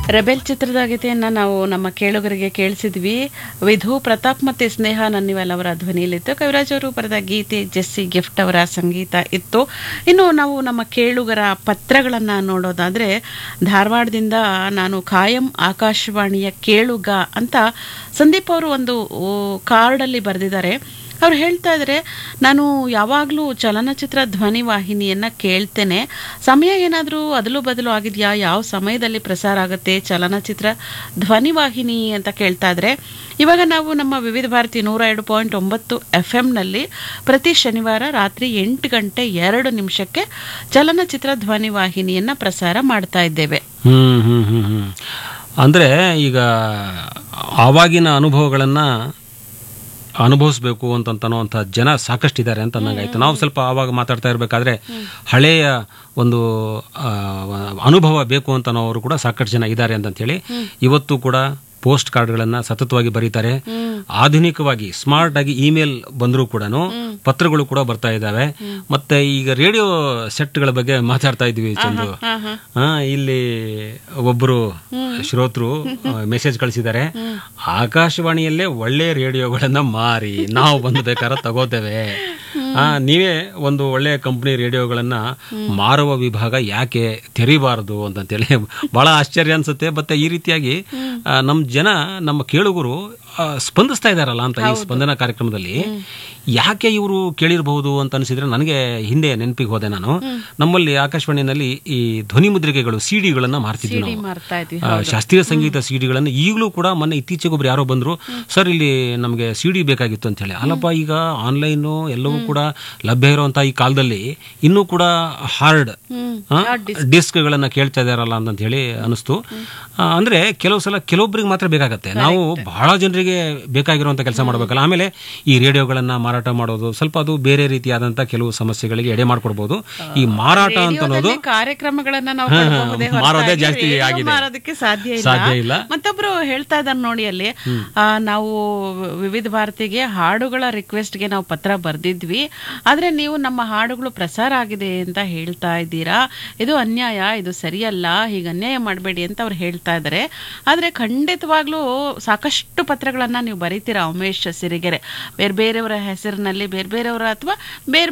Rebel ಚಿತ್ರದ ಗೀತೆಯನ್ನ ನಾವು ನಮ್ಮ ಕೇಳುಗರಿಗೆ ಕೇಳಿಸಿದ್ವಿ ವಿಧು ಪ್ರತಾಪ್ ಮತ್ತೆ ಸ್ನೇಹ ನನ್ನಿವಲ್ ಅವರ ಧ್ವನಿಯಲ್ಲಿತ್ತು ಕವಿರಾಜ್ ಅವರು ಬರೆದ ಗೀತೆ ಜೆಸ್ಸಿ ಗಿಫ್ಟ್ ಅವರ ಸಂಗೀತ ಇತ್ತು ಇನ್ನು ನಾವು ನಮ್ಮ ಕೇಳುಗರ ಪತ್ರಗಳನ್ನ ನೋಡೋದಾದ್ರೆ ಧಾರವಾಡದಿಂದ ನಾನು ಖಾಯಂ ಆಕಾಶವಾಣಿಯ ಕೇಳುಗ ಅಂತ ಸಂದೀಪ್ ಅವರು ಒಂದು ಕಾರ್ಡಲ್ಲಿ ಬರೆದಿದ್ದಾರೆ ಅವ್ರು ಹೇಳ್ತಾ ಇದ್ದಾರೆ ನಾನು ಯಾವಾಗಲೂ ಚಲನಚಿತ್ರ ಧ್ವನಿ ವಾಹಿನಿಯನ್ನು ಕೇಳ್ತೇನೆ ಸಮಯ ಏನಾದರೂ ಅದಲು ಬದಲು ಆಗಿದೆಯಾ ಯಾವ ಸಮಯದಲ್ಲಿ ಪ್ರಸಾರ ಆಗುತ್ತೆ ಚಲನಚಿತ್ರ ಧ್ವನಿ ವಾಹಿನಿ ಅಂತ ಕೇಳ್ತಾ ಇದ್ರೆ ಇವಾಗ ನಾವು ನಮ್ಮ ವಿವಿಧ ಭಾರತಿ ನೂರ ಎರಡು ಪಾಯಿಂಟ್ ಒಂಬತ್ತು ಎಫ್ ಎಂನಲ್ಲಿ ಪ್ರತಿ ಶನಿವಾರ ರಾತ್ರಿ ಎಂಟು ಗಂಟೆ ಎರಡು ನಿಮಿಷಕ್ಕೆ ಚಲನಚಿತ್ರ ಧ್ವನಿ ವಾಹಿನಿಯನ್ನು ಪ್ರಸಾರ ಮಾಡ್ತಾ ಇದ್ದೇವೆ ಹ್ಮ್ ಹ್ಮ್ ಹ್ಮ್ ಹ್ಮ್ ಅಂದ್ರೆ ಈಗ ಆವಾಗಿನ ಅನುಭವಗಳನ್ನ ಅನುಭವಿಸ್ಬೇಕು ಅಂತನ್ನೋಂಥ ಜನ ಸಾಕಷ್ಟಿದ್ದಾರೆ ಅಂತ ನಂಗಾಯ್ತು ನಾವು ಸ್ವಲ್ಪ ಆವಾಗ ಮಾತಾಡ್ತಾ ಇರಬೇಕಾದ್ರೆ ಹಳೆಯ ಒಂದು ಆ, ಅನುಭವ ಬೇಕು ಅಂತನೋರು ಕೂಡ ಸಾಕಷ್ಟು ಜನ ಇದ್ದಾರೆ ಅಂತಂತೇಳಿ ಇವತ್ತು ಕೂಡ ಪೋಸ್ಟ್ ಕಾರ್ಡ್ಗಳನ್ನ ಸತತವಾಗಿ ಬರೀತಾರೆ ಆಧುನಿಕವಾಗಿ ಸ್ಮಾರ್ಟ್ ಆಗಿ ಇಮೇಲ್ ಬಂದರೂ ಕೂಡ ಪತ್ರಗಳು ಕೂಡ ಬರ್ತಾ ಇದ್ದಾವೆ ಮತ್ತೆ ಈಗ ರೇಡಿಯೋ ಸೆಟ್ಗಳ ಬಗ್ಗೆ ಮಾತಾಡ್ತಾ ಇದ್ವಿ ಚಂದು ಹಾ ಇಲ್ಲಿ ಒಬ್ಬರು ಶ್ರೋತೃ ಮೆಸೇಜ್ ಕಳಿಸಿದ್ದಾರೆ ಆಕಾಶವಾಣಿಯಲ್ಲೇ ಒಳ್ಳೆ ರೇಡಿಯೋಗಳನ್ನ ಮಾರಿ ನಾವು ಬಂದು ಬೇಕಾದ್ರೆ ತಗೋತೇವೆ ಆ, ನೀವೇ ಒಂದು ಒಳ್ಳೆ ಕಂಪನಿ ರೇಡಿಯೋಗಳನ್ನ ಮಾರುವ ವಿಭಾಗ ಯಾಕೆ ತೆರಿಬಾರದು ಅಂತಂತೇಳಿ ಬಹಳ ಆಶ್ಚರ್ಯ ಅನ್ಸುತ್ತೆ ಮತ್ತೆ ಈ ರೀತಿಯಾಗಿ ಆ, ನಮ್ಮ ಜನ ನಮ್ಮ ಕೇಳುಗರು ಆ, ಸ್ಪಂದಿಸ್ತಾ ಇದಾರಲ್ಲ ಅಂತ ಈ ಸ್ಪಂದನ ಕಾರ್ಯಕ್ರಮದಲ್ಲಿ ಯಾಕೆ ಇವರು ಕೇಳಿರಬಹುದು ಅಂತ ಅನಿಸಿದ್ರೆ ನನಗೆ ಹಿಂದೆ ನೆನಪಿಗೆ ಹೋದೆ ನಾನು ನಮ್ಮಲ್ಲಿ ಆಕಾಶವಾಣಿಯಲ್ಲಿ ಈ ಧ್ವನಿ ಮುದ್ರಿಕೆಗಳು ಸಿಡಿಗಳನ್ನ ಮಾರ್ತಿದ್ವಿ ನಾವು ಮಾಡ್ತಾ ಇದ್ವಿ ಆ, ಶಾಸ್ತ್ರೀಯ ಸಂಗೀತ ಸಿಡಿಗಳನ್ನು ಈಗಲೂ ಕೂಡ ಮೊನ್ನೆ ಇತ್ತೀಚೆಗೆ ಒಬ್ರು ಯಾರೋ ಬಂದ್ರು ಸರ್ ಇಲ್ಲಿ ನಮಗೆ ಸಿಡಿ ಬೇಕಾಗಿತ್ತು ಅಂತ ಹೇಳಿ ಅಲ್ಲಪ್ಪ ಈಗ ಆನ್ಲೈನು ಎಲ್ಲವೂ ಕೂಡ ಲಭ್ಯ ಇರುವಂತಹ ಈ ಕಾಲದಲ್ಲಿ ಇನ್ನೂ ಕೂಡ ಹಾರ್ಡ್ ಡಿಸ್ಕ್ಗಳನ್ನ ಕೇಳ್ತಾ ಇದಾರಲ್ಲ ಅಂತ ಹೇಳಿ ಅನಿಸ್ತು ಆ, ಅಂದ್ರೆ ಕೆಲವು ಸಲ ಕೆಲವೊಬ್ಬರಿಗೆ ಮಾತ್ರ ಬೇಕಾಗತ್ತೆ ನಾವು ಬಹಳ ಜನರಿಗೆ ಬೇಕಾಗಿರುವಂತ ಕೆಲಸ ಮಾಡಬೇಕಲ್ಲ ಆಮೇಲೆ ಈ ರೇಡಿಯೋಗಳನ್ನ ಮಾರಾಟ ಮಾಡೋದು ಸ್ವಲ್ಪ ಅದು ಬೇರೆ ರೀತಿಯಾದಂತ ಕೆಲವು ಸಮಸ್ಯೆಗಳಿಗೆ ಎಡೆ ಮಾಡ್ಕೊಡ್ಬೋದು ಈ ಮಾರಾಟ ಅಂತ ಅನ್ನೋದು ರೇಡಿಯೋದಲ್ಲಿ ಕಾರ್ಯಕ್ರಮಗಳನ್ನ ನಾವು ಹಾ, ಹಾ, ಕೊಡಬಹುದೇ ಮಾರೋದೇ ಹೊರತಾಗಿ ಜಾಸ್ತಿ ರೇಡಿಯೋ ಆಗಿದೆ. ಮಾರೋದಕ್ಕೆ ಸಾಧ್ಯ ಇಲ್ಲ ಸಾಧ್ಯ ಇಲ್ಲ. ಮತ್ತೊಬ್ರು ಹೇಳ್ತಾ ಇದ್ದಾರೆ ನೋಡಿ ಅಲ್ಲಿ ಆ, ನಾವು ವಿವಿಧ ಭಾರತಿಗೆ ಹಾಡುಗಳ ರಿಕ್ವೆಸ್ಟ್ಗೆ ನಾವು ಪತ್ರ ಬರ್ದಿದ್ವಿ ಆದ್ರೆ ನೀವು ನಮ್ಮ ಹಾಡುಗಳು ಪ್ರಸಾರ ಆಗಿದೆ ಅಂತ ಹೇಳ್ತಾ ಇದ್ದೀರಾ ಇದು ಅನ್ಯಾಯ ಇದು ಸರಿಯಲ್ಲ ಹೀಗೆ ಅನ್ಯಾಯ ಮಾಡಬೇಡಿ ಅಂತ ಅವ್ರು ಹೇಳ್ತಾ ಇದ್ದಾರೆ ಆದ್ರೆ ಖಂಡಿತವಾಗ್ಲೂ ಸಾಕಷ್ಟು ಪತ್ರಗಳನ್ನ ನೀವು ಬರೀತೀರಾ ಉಮೇಶ್ ಸಿರಿಗೆರೆ ಬೇರೆ ಬೇರೆಯವರ ಹೆಸರಿನಲ್ಲಿ ಬೇರೆ ಬೇರೆಯವರ ಅಥವಾ ಬೇರೆ